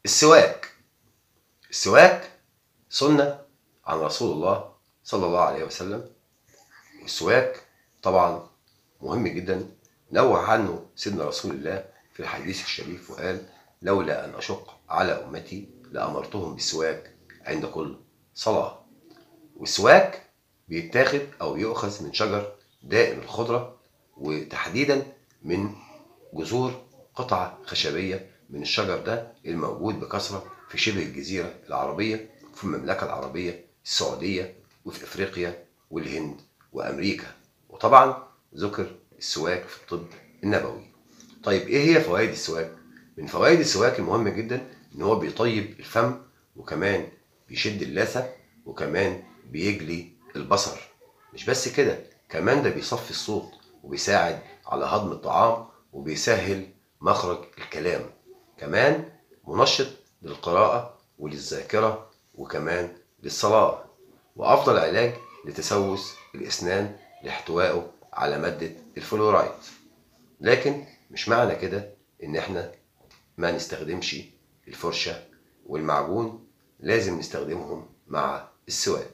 السواك السواك سنة عن رسول الله صلى الله عليه وسلم والسواك طبعا مهم جدا نوه عنه سيدنا رسول الله في الحديث الشريف وقال لولا أن أشق على أمتي لأمرتهم بالسواك عند كل صلاة والسواك بيتاخد أو يؤخذ من شجر دائم الخضرة وتحديدا من جذور قطعة خشبية من الشجر ده الموجود بكثرة في شبه الجزيرة العربية في المملكة العربية السعودية وفي إفريقيا والهند وأمريكا وطبعا ذكر السواك في الطب النبوي طيب إيه هي فوائد السواك؟ من فوائد السواك المهمة جدا إن هو بيطيب الفم وكمان بيشد اللثة وكمان بيجلي البصر مش بس كده كمان ده بيصفي الصوت وبيساعد على هضم الطعام وبيسهل مخرج الكلام كمان منشط للقراءة وللذاكرة وكمان للصلاة وأفضل علاج لتسوس الأسنان لاحتوائه على مادة الفلورايد لكن مش معنى كده إن إحنا ما نستخدمش الفرشة والمعجون لازم نستخدمهم مع السواك